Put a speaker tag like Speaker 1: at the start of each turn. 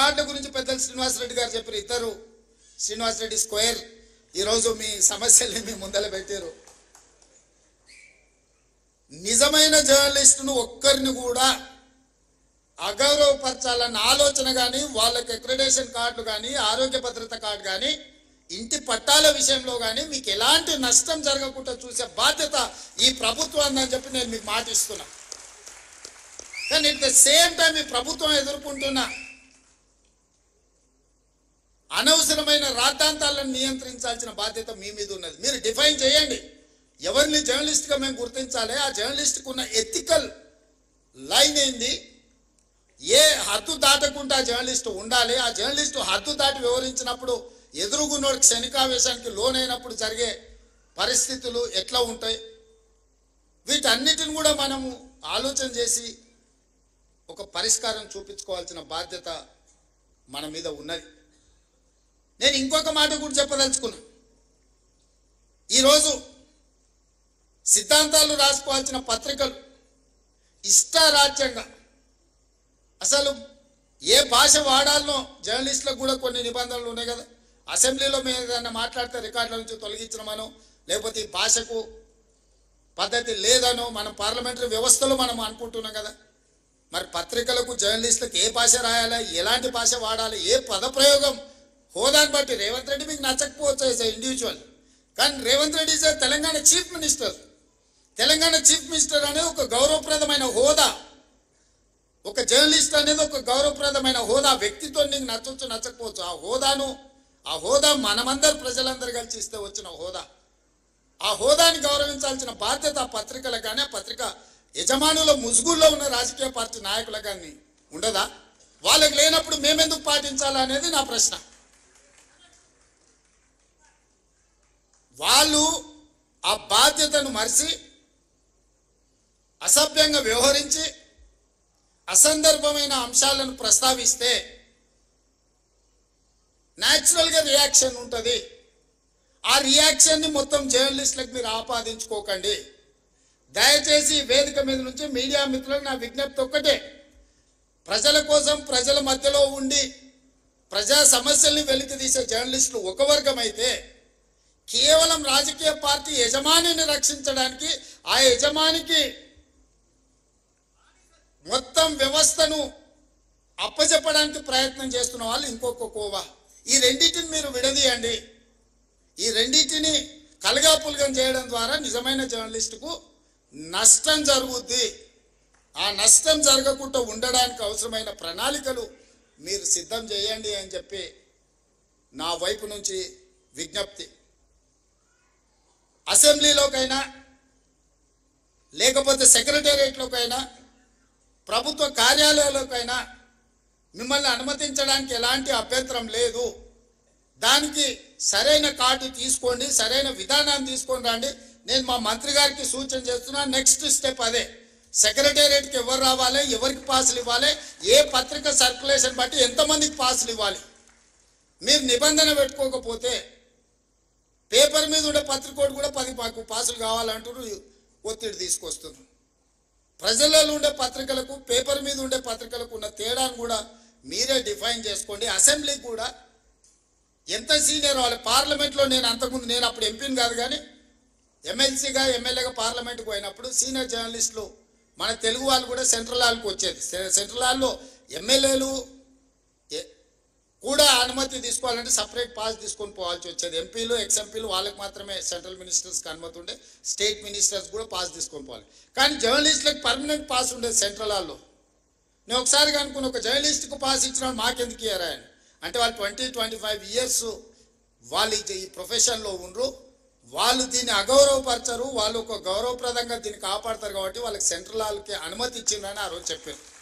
Speaker 1: కార్డుల గురించి పెద్దలు శ్రీనివాసరెడ్డి గారు చెప్పారు ఇద్దరు శ్రీనివాసరెడ్డి స్క్వేర్ ఈరోజు మీ సమస్యల్ని మీ ముందర పెట్టారు నిజమైన జర్నలిస్టును ఒక్కరిని కూడా అగౌరవపరచాలన్న ఆలోచన కానీ వాళ్ళకి అక్రిడేషన్ కార్డులు కానీ ఆరోగ్య భద్రత కార్డు కానీ ఇంటి పట్టాల విషయంలో కానీ మీకు ఎలాంటి నష్టం జరగకుండా చూసే బాధ్యత ఈ ప్రభుత్వాన్ని అని చెప్పి నేను మీకు మాటిస్తున్నా కానీ ఎట్ ద సేమ్ టైం ఈ ప్రభుత్వం ఎదుర్కొంటున్న అనవసరమైన రాద్ధాంతాలను నియంత్రించాల్సిన బాధ్యత మీ మీద ఉన్నది మీరు డిఫైన్ చేయండి ఎవరిని జర్నలిస్ట్గా మేము గుర్తించాలి ఆ జర్నలిస్ట్కి ఉన్న ఎథికల్ లైన్ ఏంది ఏ హద్దు దాటకుండా జర్నలిస్ట్ ఉండాలి ఆ జర్నలిస్టు హద్దు దాటి వివరించినప్పుడు ఎదురుగున్నోడి క్షణికావేశానికి లోనైనప్పుడు జరిగే పరిస్థితులు ఎట్లా ఉంటాయి వీటన్నిటిని కూడా మనము ఆలోచన చేసి ఒక పరిష్కారం చూపించుకోవాల్సిన బాధ్యత మన మీద ఉన్నది నేను ఇంకొక మాట కూడా చెప్పదలుచుకున్నా ఈరోజు సిద్ధాంతాలు రాసుకోవాల్సిన పత్రికలు ఇష్టారాజ్యంగా అసలు ఏ భాష వాడాలనో జర్నలిస్టులకు కూడా కొన్ని నిబంధనలు ఉన్నాయి కదా అసెంబ్లీలో మేము ఏదైనా మాట్లాడితే రికార్డుల నుంచి తొలగించడమనో లేకపోతే ఈ భాషకు పద్ధతి లేదనో మనం పార్లమెంటరీ వ్యవస్థలో మనం అనుకుంటున్నాం కదా మరి పత్రికలకు జర్నలిస్టులకు ఏ భాష రాయాలి ఎలాంటి భాష వాడాలి ఏ పదప్రయోగం హోదాని బట్టి రేవంత్ రెడ్డి మీకు నచ్చకపోవచ్చు యాజ్ ఇండివిజువల్ కానీ Revanth Reddy is Telangana chief minister Telangana chief minister అనేది ఒక గౌరవప్రదమైన హోదా ఒక జర్నలిస్ట్ అనేది ఒక గౌరవప్రదమైన హోదా వ్యక్తితో నీకు నచ్చవచ్చు నచ్చకపోవచ్చు ఆ హోదాను ఆ హోదా మనమందరు ప్రజలందరూ కలిసి ఇస్తే వచ్చిన హోదా ఆ హోదాని గౌరవించాల్సిన బాధ్యత ఆ పత్రికలకు కానీ ఆ పత్రిక యజమానుల ముసుగుల్లో ఉన్న రాజకీయ పార్టీ నాయకులకు కానీ ఉండదా వాళ్ళకి లేనప్పుడు మేమెందుకు పాటించాలా అనేది నా ప్రశ్న వాళ్ళు ఆ బాధ్యతను మరిచి అసభ్యంగా వ్యవహరించి అసందర్భమైన అంశాలను ప్రస్తావిస్తే న్యాచురల్గా రియాక్షన్ ఉంటుంది ఆ రియాక్షన్ని మొత్తం జర్నలిస్టులకు మీరు ఆపాదించుకోకండి దయచేసి ఈ వేదిక మీద నుంచి మీడియా మిత్రులకు నా విజ్ఞప్తి ఒక్కటే ప్రజల కోసం ప్రజల మధ్యలో ఉండి ప్రజా సమస్యల్ని వెలికి తీసే జర్నలిస్టులు ఒక వర్గం అయితే కేవలం రాజకీయ పార్టీ యజమానిని రక్షించడానికి ఆ యజమానికి మొత్తం వ్యవస్థను అప్పచెప్పడానికి ప్రయత్నం చేస్తున్న వాళ్ళు ఇంకొక కోవా ఈ రెండింటిని మీరు విడదీయండి ఈ రెండింటిని కలగాపులగం చేయడం ద్వారా నిజమైన జర్నలిస్టుకు నష్టం జరుగుద్ది ఆ నష్టం జరగకుండా ఉండడానికి అవసరమైన ప్రణాళికలు మీరు సిద్ధం చేయండి అని చెప్పి నా వైపు నుంచి విజ్ఞప్తి అసెంబ్లీలోకైనా లేకపోతే సెక్రటేరియట్లోకైనా ప్రభుత్వ కార్యాలయాలకైనా మిమ్మల్ని అనుమతించడానికి ఎలాంటి అభ్యంతరం లేదు దానికి సరైన కార్డు తీసుకోండి సరైన విధానాన్ని తీసుకొని రండి నేను మా మంత్రి గారికి సూచన చేస్తున్నా నెక్స్ట్ స్టెప్ అదే సెక్రటేరియట్కి ఎవరు రావాలి ఎవరికి పాసులు ఇవ్వాలి ఏ పత్రిక సర్క్యులేషన్ బట్టి ఎంతమందికి పాసులు ఇవ్వాలి మీరు నిబంధన పెట్టుకోకపోతే పేపర్ మీద ఉండే పత్రికోడు కూడా పది మాకు పాసులు కావాలంటారు ఒత్తిడి తీసుకొస్తున్నారు ప్రజలలో ఉండే పత్రికలకు పేపర్ మీద ఉండే పత్రికలకు ఉన్న తేడాను కూడా మీరే డిఫైన్ చేసుకోండి అసెంబ్లీకి కూడా ఎంత సీనియర్ వాళ్ళు పార్లమెంట్లో నేను అంతకుముందు నేను అప్పుడు ఎంపీని కాదు కానీ ఎమ్మెల్సీగా ఎమ్మెల్యేగా పార్లమెంట్కి పోయినప్పుడు సీనియర్ జర్నలిస్టులు మన తెలుగు వాళ్ళు కూడా సెంట్రల్ హాల్కి వచ్చేది సె- సెంట్రల్ హాల్లో ఎమ్మెల్యేలు ఎ- కూడా అనుమతి తీసుకోవాలంటే సపరేట్ పాస్ తీసుకొని పోవాల్సి వచ్చేది ఎంపీలు ఎక్స్ ఎంపీలు వాళ్ళకి మాత్రమే సెంట్రల్ మినిస్టర్స్కి అనుమతి ఉండే స్టేట్ మినిస్టర్స్ కూడా పాస్ తీసుకొని పోవాలి కానీ జర్నలిస్టులకు పర్మనెంట్ పాస్ ఉండేది సెంట్రల్ హాల్లో నేను ఒకసారి అనుకున్న ఒక జర్నలిస్ట్కు పాస్ ఇచ్చిన మాకెందుకు ఇయ్యారా అని అంటే వాళ్ళు ట్వంటీ ట్వంటీ ఫైవ్ ఇయర్స్ వాళ్ళు ఈ- ఈ ప్రొఫెషన్లో ఉండరు వాళ్ళు దీన్ని అగౌరవపరచరు వాళ్ళు ఒక గౌరవప్రదంగా దీన్ని కాపాడతారు కాబట్టి వాళ్ళకి సెంట్రల్ హాల్కి అనుమతి ఇచ్చిందని ఆ రోజు చెప్పారు